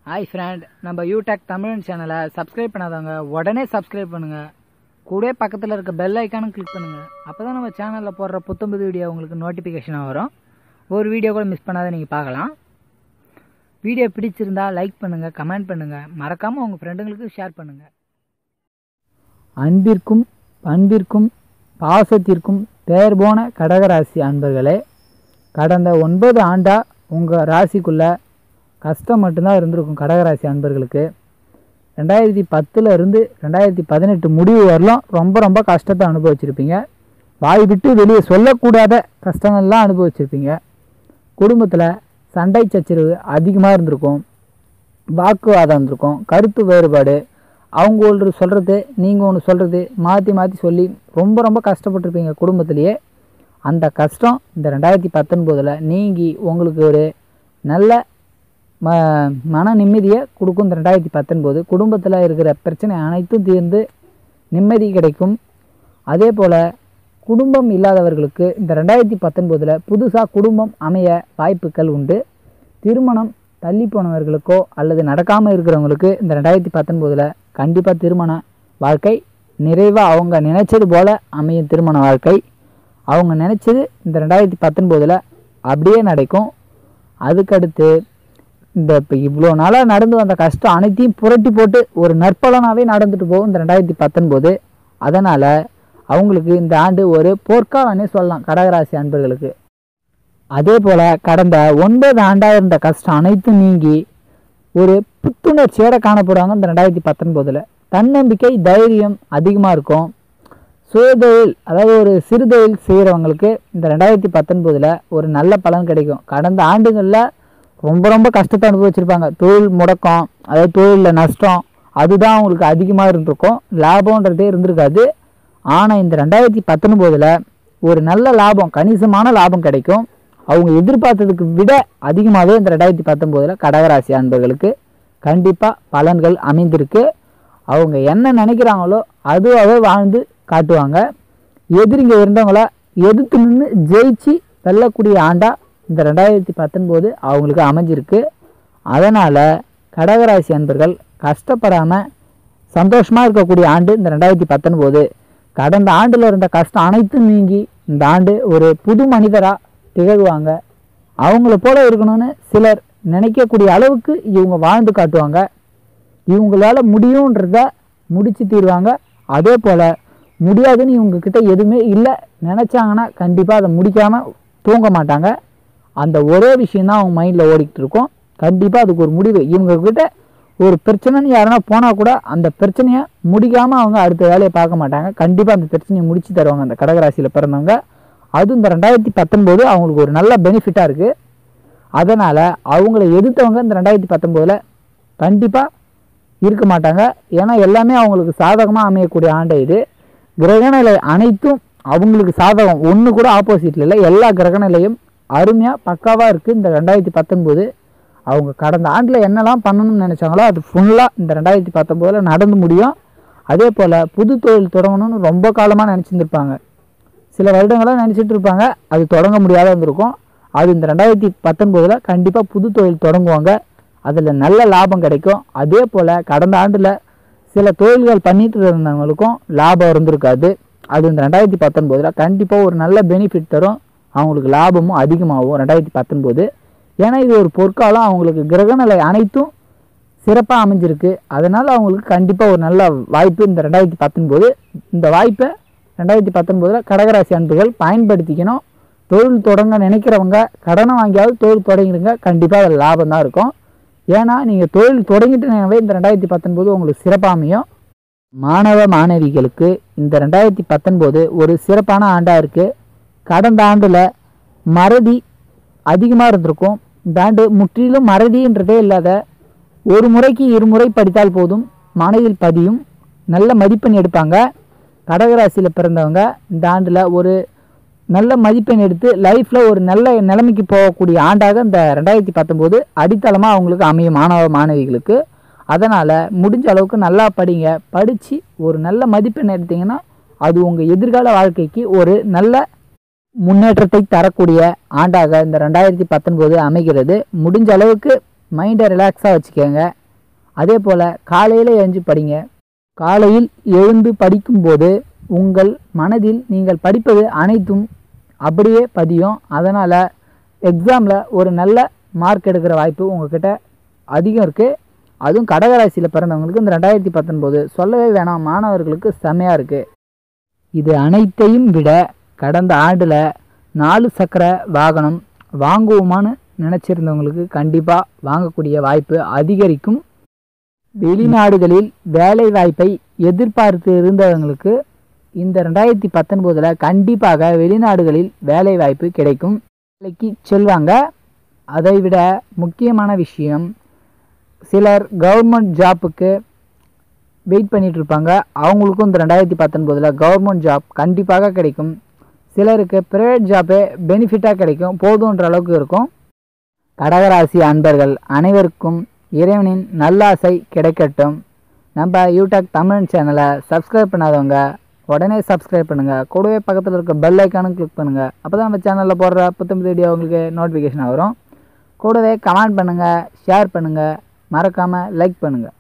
hi friend நம்ம யூடெக் தமிழன் சேனலை சப்ஸ்கிரைப் பண்ணாதவங்க உடனே சப்ஸ்கிரைப் பண்ணுங்க கூடவே பக்கத்தில் இருக்க பெல் ஐக்கானும் கிளிக் பண்ணுங்க அப்போ தான் நம்ம சேனலில் போடுற புத்தம்புது வீடியோ உங்களுக்கு நோட்டிஃபிகேஷனாக வரும் ஒரு வீடியோ கூட மிஸ் பண்ணாத நீங்கள் பார்க்கலாம் வீடியோ பிடிச்சிருந்தா லைக் பண்ணுங்கள் கமெண்ட் பண்ணுங்கள் மறக்காமல் உங்கள் ஃப்ரெண்டுங்களுக்கு ஷேர் பண்ணுங்கள் அன்பிற்கும் பண்பிற்கும் பாசத்திற்கும் பெயர் போன கடகராசி அன்பர்களே கடந்த ஒன்பது ஆண்டா உங்கள் ராசிக்குள்ளே கஷ்டம் மட்டும்தான் இருந்திருக்கும் கடகராசி அன்பர்களுக்கு ரெண்டாயிரத்தி பத்தில் இருந்து ரெண்டாயிரத்தி பதினெட்டு முடிவு வரலாம் ரொம்ப ரொம்ப கஷ்டத்தை அனுபவிச்சிருப்பீங்க வாய் விட்டு வெளியே சொல்லக்கூடாத கஷ்டங்கள்லாம் அனுபவிச்சிருப்பீங்க குடும்பத்தில் சண்டை சச்சரவு அதிகமாக இருந்திருக்கும் வாக்குவாதம் இருந்திருக்கும் கருத்து வேறுபாடு அவங்க ஒன்று சொல்கிறது நீங்கள் ஒன்று சொல்கிறது மாற்றி மாற்றி சொல்லி ரொம்ப ரொம்ப கஷ்டப்பட்டிருப்பீங்க குடும்பத்திலேயே அந்த கஷ்டம் இந்த ரெண்டாயிரத்தி பத்தொன்பதில் நீங்கி உங்களுக்கு ஒரு நல்ல ம மன நிம்மதியை கொடுக்கும் இந்த ரெண்டாயிரத்தி பத்தொன்பது குடும்பத்தில் இருக்கிற பிரச்சனை அனைத்தும் தீர்ந்து நிம்மதி கிடைக்கும் அதே போல் குடும்பம் இல்லாதவர்களுக்கு இந்த ரெண்டாயிரத்தி பத்தொன்பதில் புதுசாக குடும்பம் அமைய வாய்ப்புகள் உண்டு திருமணம் தள்ளி போனவர்களுக்கோ அல்லது நடக்காமல் இருக்கிறவங்களுக்கு இந்த ரெண்டாயிரத்தி பத்தொன்பதில் கண்டிப்பாக திருமண வாழ்க்கை நிறைவாக அவங்க நினைச்சது போல் அமையும் திருமண வாழ்க்கை அவங்க நினச்சது இந்த ரெண்டாயிரத்தி பத்தொன்பதில் அப்படியே நடக்கும் அதுக்கடுத்து இந்த இப்போ இவ்வளோ நாளாக நடந்து வந்த கஷ்டம் அனைத்தையும் புரட்டி போட்டு ஒரு நற்பலனாகவே நடந்துட்டு போகும் இந்த ரெண்டாயிரத்தி பத்தொன்பது அதனால் அவங்களுக்கு இந்த ஆண்டு ஒரு பொற்காலனே சொல்லலாம் கடகராசி அன்பர்களுக்கு அதே போல் கடந்த ஒன்பது ஆண்டாக இருந்த கஷ்டம் அனைத்தும் நீங்கி ஒரு புத்துணர்ச்சியோட காணப்படுவாங்க இந்த ரெண்டாயிரத்தி பத்தொன்பதில் தன்னம்பிக்கை தைரியம் அதிகமாக இருக்கும் சுயதொழில் அதாவது ஒரு சிறுதொழில் செய்கிறவங்களுக்கு இந்த ரெண்டாயிரத்தி பத்தொன்பதில் ஒரு நல்ல பலன் கிடைக்கும் கடந்த ஆண்டுகளில் ரொம்ப ரொம்ப கஷ்டத்தை அனுபவிச்சிருப்பாங்க தொழில் முடக்கம் அதாவது தொழிலில் நஷ்டம் அதுதான் அவங்களுக்கு அதிகமாக இருந்திருக்கும் லாபம்ன்றதே இருந்திருக்காது ஆனால் இந்த ரெண்டாயிரத்தி பத்தொன்பதில் ஒரு நல்ல லாபம் கணிசமான லாபம் கிடைக்கும் அவங்க எதிர்பார்த்ததுக்கு விட அதிகமாகவே இந்த ரெண்டாயிரத்தி பத்தொம்போதில் கடகராசி அன்பர்களுக்கு கண்டிப்பாக பலன்கள் அமைந்திருக்கு அவங்க என்ன நினைக்கிறாங்களோ அதுவாகவே வாழ்ந்து காட்டுவாங்க எதிரிங்க இருந்தவங்கள எதிர்த்து நின்று ஜெயிச்சு வெல்லக்கூடிய ஆண்டா இந்த ரெண்டாயிரத்தி பத்தொன்பது அவங்களுக்கு அமைஞ்சிருக்கு அதனால் கடகராசி அன்பர்கள் கஷ்டப்படாமல் சந்தோஷமாக இருக்கக்கூடிய ஆண்டு இந்த ரெண்டாயிரத்தி பத்தொன்பது கடந்த ஆண்டில் இருந்த கஷ்டம் அனைத்தும் நீங்கி இந்த ஆண்டு ஒரு புது மனிதராக திகழ்வாங்க அவங்கள போல இருக்கணும்னு சிலர் நினைக்கக்கூடிய அளவுக்கு இவங்க வாழ்ந்து காட்டுவாங்க இவங்களால முடியுன்றத முடிச்சு தீருவாங்க அதே போல் முடியாதுன்னு இவங்கக்கிட்ட எதுவுமே இல்லை நினச்சாங்கன்னா கண்டிப்பாக அதை முடிக்காமல் தூங்க மாட்டாங்க அந்த ஒரே விஷயந்தான் அவங்க மைண்டில் ஓடிக்கிட்டு இருக்கும் கண்டிப்பாக அதுக்கு ஒரு முடிவு இவங்கக்கிட்ட ஒரு பிரச்சனைன்னு யாருன்னா போனால் கூட அந்த பிரச்சனையை முடிக்காமல் அவங்க அடுத்த வேலையை பார்க்க மாட்டாங்க கண்டிப்பாக அந்த பிரச்சனையை முடிச்சு தருவாங்க அந்த கடகராசியில் பிறந்தவங்க அதுவும் இந்த ரெண்டாயிரத்தி பத்தொம்போது அவங்களுக்கு ஒரு நல்ல பெனிஃபிட்டாக இருக்குது அதனால் அவங்கள எதிர்த்தவங்க இந்த ரெண்டாயிரத்தி பத்தொம்போதில் கண்டிப்பாக இருக்க மாட்டாங்க ஏன்னா எல்லாமே அவங்களுக்கு சாதகமாக அமையக்கூடிய ஆண்டு இது கிரகநிலை அனைத்தும் அவங்களுக்கு சாதகம் ஒன்று கூட ஆப்போசிட்டில் இல்லை எல்லா கிரகநிலையும் அருமையாக பக்காவாக இருக்குது இந்த ரெண்டாயிரத்தி பத்தொம்போது அவங்க கடந்த ஆண்டில் என்னெல்லாம் பண்ணணும்னு நினச்சாங்களோ அது ஃபுல்லாக இந்த ரெண்டாயிரத்தி பத்தொம்போதில் நடந்து முடியும் அதே போல் புது தொழில் தொடங்கணும்னு ரொம்ப காலமாக நினச்சிருந்துருப்பாங்க சில வருடங்களாக நினச்சிட்டு இருப்பாங்க அது தொடங்க முடியாத இருந்திருக்கும் அது இந்த ரெண்டாயிரத்தி பத்தொன்பதில் கண்டிப்பாக புது தொழில் தொடங்குவாங்க அதில் நல்ல லாபம் கிடைக்கும் அதே போல் கடந்த ஆண்டில் சில தொழில்கள் பண்ணிட்டு இருந்தவங்களுக்கும் லாபம் இருந்திருக்காது அது இந்த ரெண்டாயிரத்தி பத்தொன்பதில் கண்டிப்பாக ஒரு நல்ல பெனிஃபிட் தரும் அவங்களுக்கு லாபமும் அதிகமாகும் ரெண்டாயிரத்தி பத்தொன்பது ஏன்னா இது ஒரு பொற்காலம் அவங்களுக்கு கிரகநிலை அனைத்தும் சிறப்பாக அமைஞ்சிருக்கு அதனால் அவங்களுக்கு கண்டிப்பாக ஒரு நல்ல வாய்ப்பு இந்த ரெண்டாயிரத்தி பத்தொன்பது இந்த வாய்ப்பை ரெண்டாயிரத்தி பத்தொன்பதில் கடகராசி அன்புகள் பயன்படுத்திக்கணும் தொழில் தொடங்க நினைக்கிறவங்க கடனை வாங்கியாவது தொழில் தொடங்கிடுங்க கண்டிப்பாக அதில் லாபம் தான் இருக்கும் ஏன்னா நீங்கள் தொழில் தொடங்கிட்டுனாவே இந்த ரெண்டாயிரத்தி பத்தொன்பது உங்களுக்கு சிறப்பாக அமையும் மாணவ மாணவிகளுக்கு இந்த ரெண்டாயிரத்தி பத்தொன்பது ஒரு சிறப்பான ஆண்டாக இருக்குது கடந்த ஆண்டில் மறதி அதிகமாக இருந்திருக்கும் இந்த ஆண்டு முற்றிலும் மறதின்றதே இல்லாத ஒரு முறைக்கு இருமுறை படித்தால் போதும் மனதில் பதியும் நல்ல மதிப்பெண் எடுப்பாங்க கடகராசியில் பிறந்தவங்க இந்த ஆண்டில் ஒரு நல்ல மதிப்பெண் எடுத்து லைஃப்பில் ஒரு நல்ல நிலைமைக்கு போகக்கூடிய ஆண்டாக இந்த ரெண்டாயிரத்தி பத்தொம்போது அடித்தளமாக அவங்களுக்கு அமையும் மாணவ மாணவிகளுக்கு அதனால் முடிஞ்ச அளவுக்கு நல்லா படிங்க படித்து ஒரு நல்ல மதிப்பெண் எடுத்தீங்கன்னா அது உங்கள் எதிர்கால வாழ்க்கைக்கு ஒரு நல்ல முன்னேற்றத்தை தரக்கூடிய ஆண்டாக இந்த ரெண்டாயிரத்தி பத்தொன்பது அமைகிறது முடிஞ்ச அளவுக்கு மைண்டை ரிலாக்ஸாக வச்சுக்கோங்க அதே போல் காலையில் எழுந்து படிங்க காலையில் எழுந்து படிக்கும்போது உங்கள் மனதில் நீங்கள் படிப்பது அனைத்தும் அப்படியே பதியும் அதனால் எக்ஸாமில் ஒரு நல்ல மார்க் எடுக்கிற வாய்ப்பு உங்ககிட்ட அதிகம் இருக்குது அதுவும் கடகராசியில் பிறந்தவங்களுக்கு இந்த ரெண்டாயிரத்தி பத்தொன்பது சொல்லவே வேணாம் மாணவர்களுக்கு செம்மையாக இருக்குது இது அனைத்தையும் விட கடந்த ஆண்டில் நாலு சக்கர வாகனம் வாங்குவோமான்னு நினச்சிருந்தவங்களுக்கு கண்டிப்பாக வாங்கக்கூடிய வாய்ப்பு அதிகரிக்கும் வெளிநாடுகளில் வேலை வாய்ப்பை எதிர்பார்த்து இருந்தவங்களுக்கு இந்த ரெண்டாயிரத்தி பத்தொன்பதில் கண்டிப்பாக வெளிநாடுகளில் வேலை வாய்ப்பு கிடைக்கும் வேலைக்கு செல்வாங்க அதை விட முக்கியமான விஷயம் சிலர் கவர்மெண்ட் ஜாப்புக்கு வெயிட் பண்ணிட்டு இருப்பாங்க அவங்களுக்கும் இந்த ரெண்டாயிரத்தி பத்தொன்பதில் கவர்மெண்ட் ஜாப் கண்டிப்பாக கிடைக்கும் சிலருக்கு ப்ரைவேட் ஜாப்பே பெனிஃபிட்டாக கிடைக்கும் போதுன்ற அளவுக்கு இருக்கும் கடகராசி அன்பர்கள் அனைவருக்கும் இறைவனின் நல்லாசை கிடைக்கட்டும் நம்ம யூடியூப் தமிழ் சேனலை சப்ஸ்கிரைப் பண்ணாதவங்க உடனே சப்ஸ்கிரைப் பண்ணுங்கள் கூடவே பக்கத்தில் இருக்க பெல் ஐக்கானும் கிளிக் பண்ணுங்கள் அப்போ தான் நம்ம சேனலில் போடுற புத்தம் வீடியோ உங்களுக்கு நோட்டிஃபிகேஷன் வரும் கூடவே கமெண்ட் பண்ணுங்கள் ஷேர் பண்ணுங்கள் மறக்காமல் லைக் பண்ணுங்கள்